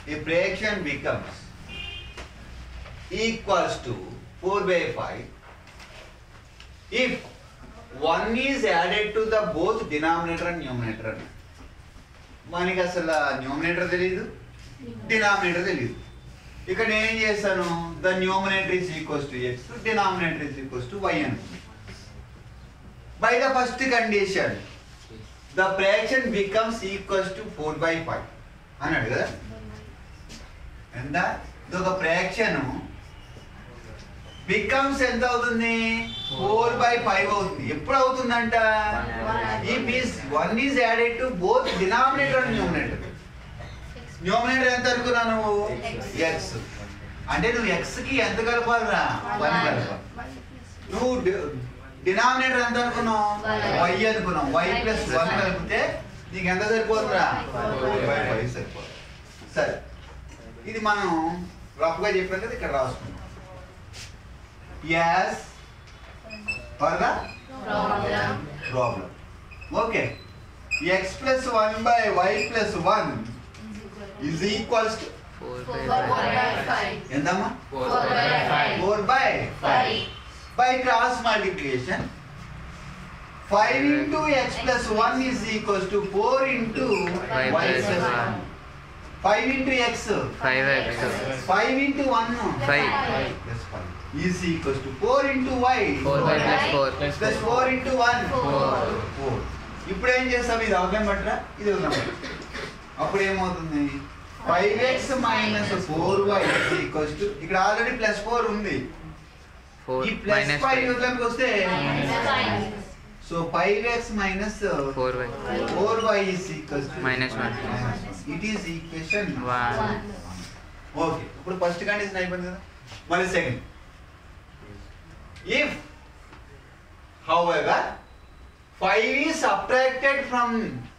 a fraction becomes equals to 4 by 5 if 1 is added to the both denominator and numerator మనకి అసలు numerator తెలియదు denominator తెలియదు ఇక్కడ నేను ఏం చేస్తాను the numerator is equals to X denominator is equals to Y అని by the first condition the fraction becomes equals to four by five అన్నాడు కదా ఎంత ఇది ఒక ఫ్రాక్షన్ బికమ్స్ ఎంత అవుతుంది ఫోర్ బై ఫైవ్ అవుతుంది ఎప్పుడు అవుతుందంట ఈ piece one is added to both denominator and numerator numerator ఎంత అనుకున్నా నువ్వు ఎక్స్ అంటే నువ్వు ఎక్స్ కి ఎంత కలపాలిరా వన్ కలపాలి నువ్వు డినామినేటర్ ఎంత అనుకున్నావు వై అనుకున్నావు వై ప్లస్ వన్ కలిపితే నీకు ఎంత సరిపోతుందిరా వై వై సరిపోతుంది సరే ఇది మనం రఫ్గా చెప్పాం కదా ఇక్కడ రాసుకుందాం yes for the problem okay X plus one by Y plus one is equals to ఎంతమ్మా four by by cross multiplication 5 into x plus 1 is equals to 4 into Y y plus plus 1 one. 5 into x five X 5 into 1 Five. plus 5 is equals to 4 into y four by plus four plus 4 into 1 Four. 4 ఇప్పుడు ఏం చేస్తాం ఇది అవగాహన పట్టరా ఇది వదిలేం పట్టరా అప్పుడు ఏమవుతుంది 5x minus 4y equals to ఇక్కడ ఆల్రెడీ ప్లస్ 4 ఉంది ఫోర్ ఈ ప్లస్ మైనస్ ఫైవ్ ఫైవ్ యూజ్లోకి వస్తే so five X minus four by four Y is equals Minus one. It is equation One. Okay ఇప్పుడు ఫస్ట్ కండిషన్ అయిపోయింది కదా మళ్ళీ second if however five is subtracted from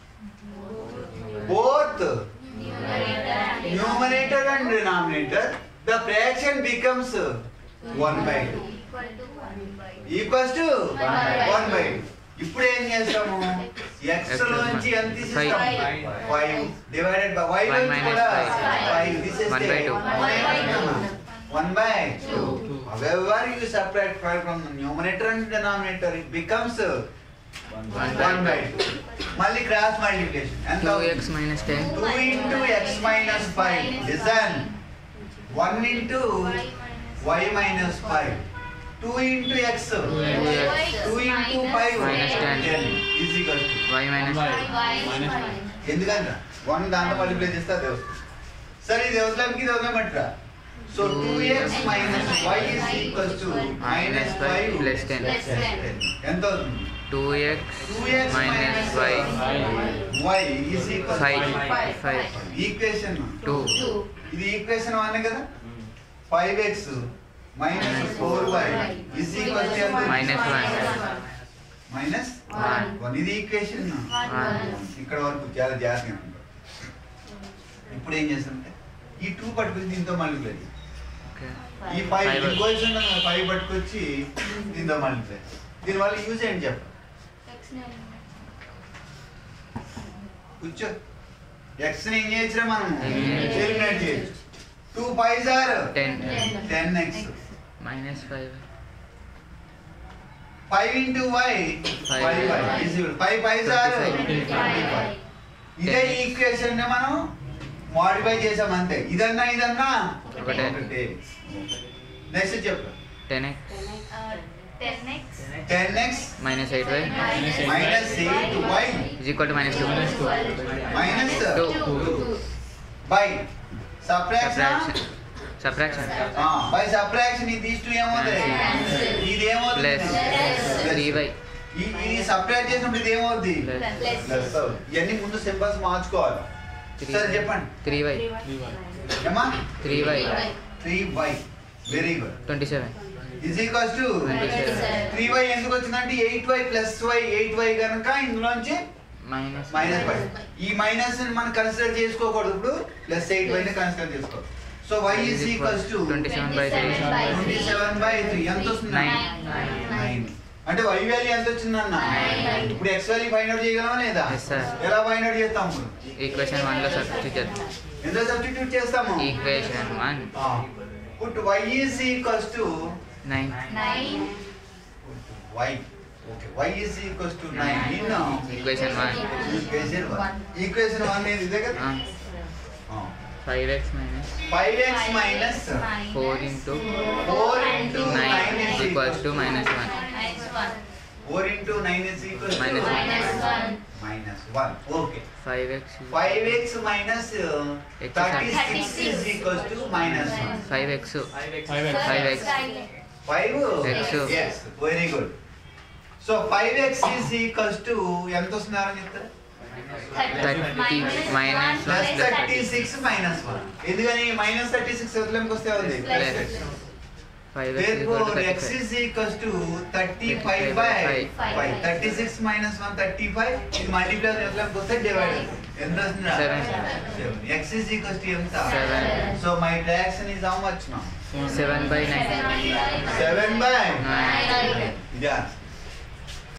both numerator and denominator the fraction becomes one by two equals to one by ఇప్పుడు ఏం చేస్తాము X లోంచి ఎంత తీసేస్తాం Five. Five divided by Y One లోంచి minus కూడా five. ఫైవ్ One తీసేస్తే by two. One by two however you subtract five from the numerator and denominator it becomes One one by by two మళ్ళీ cross multiplication ఎంత two X minus ten two into X minus five listen one into Y minus five two into X two into five Minus ten. Is equal to Y minus ఎందుకంటే one దాంట్లో multiply చేస్తే అదే వస్తుంది సరే ఇది వదలకి ఇది వదలమంటారా సో two X minus Y is equal to minus five Plus ten. ఎంత అవుతుంది two X two X minus Y Y is equal five five equation two ఇది ఈక్వేషన్ వన్ కదా five X minus four Y is equal minus one minus one one ఇది equation ఇక్కడ వరకు చాలా జాగ్రత్తగా ఉంటాం ఇప్పుడు ఏం చేస్తామంటే ఈ టూ పట్టుకుని దీంతో మల్టిప్లై ఓకే ఈ ఫైవ్ Five. ఈక్వేషన్ ఫైవ్ పట్టుకొచ్చి దీంతో మల్టిప్లై దీనివల్ల యూజ్ ఏంటి చెప్ప కూర్చో ఎక్స్ ని ఏం చేయొచ్చురా మనం Eliminate. ఎలిమినేట్ చేయొచ్చు two five sir ten ten x minus five five into y Five. Five y five five sir Twenty-five. ఇదే ఈక్వేషన్ ని మనం మాడిఫై చేసాం అంతే ఇదన్నా ఇదన్నా ఒకటే. ఒకటే నెక్స్ట్ చెప్పు ten x ten x minus eight y minus eight y is equal to minus two మైనస్ Two. By subtraction subtraction subtraction by subtraction ఇది తీస్తూ ఏమవుతుంది ఇది ఏమవుతుంది ప్లస్ త్రీ వై ఈ- ఇది సబ్ట్రాక్ట్ చేసినప్పుడు ఇది ఏమవుతుంది ప్లస్ ప్లస్ ఇవన్నీ ముందు సింబల్స్ మార్చుకోవాలి త్రీ సరే చెప్పండి త్రీ వై ఏమా three y three y very good twenty seven is equals to three y ఎందుకు వచ్చిందంటే eight y plus y eight y కనుక ఇందులోంచి మైనస్ మైనస్ వై ఈ మైనస్ మనం కన్సిడర్ చేసుకోకూడదు ఇప్పుడు ప్లస్ ఎయిట్ వై ని కన్సిడర్ చేసుకోవాలి so y is equals to twenty seven by three twenty seven by three ఎంత వస్తుంది Nine. నైన్ అంటే వై వాల్యూ ఎంత వచ్చిందన్న Nine. ఇప్పుడు ఎక్స్ వాల్యూ ఫైండ్ అవుట్ చేయగలమా లేదా Yes, sir. ఎలా ఫైండ్ అవుట్ చేస్తాం ఇప్పుడు ఈక్వేషన్ వన్లో సబ్స్టిట్యూట్ చేద్దాం ఎందులో సబ్స్టిట్యూట్ చేస్తాము equation one put y is equals to nine Nine. y okay y is equals to 9 in equation one equation 1 equation 1 ఏది ఇదే కదా five X minus 5x minus four into 4 into nine 9 is equals to minus one Minus one. 4 into 9 is equal to Minus one. Minus one. minus 1 okay five x 5x minus uh, X 36 is equals to minus 1 five x Five Five X. 5 X. yes very good so 5x is equals to ఎంత వస్తున్నారని చెప్తారు thirty minus plus one thirty six minus one ఎందుకని minus thirty six వదిలేంకి వస్తే ఉంది Plus. Five Therefore, x x is equals to 35 by Five. 5. 36 minus 1, 35. ఇది multiply చేసినప్పుడు వస్తే divide అవుతుంది. ఎంత వస్తుందా? Seven. Seven. x is equals to ఎంత? Seven. So, my reaction is how much now? Seven by nine 7 by? Nine. ఇదా?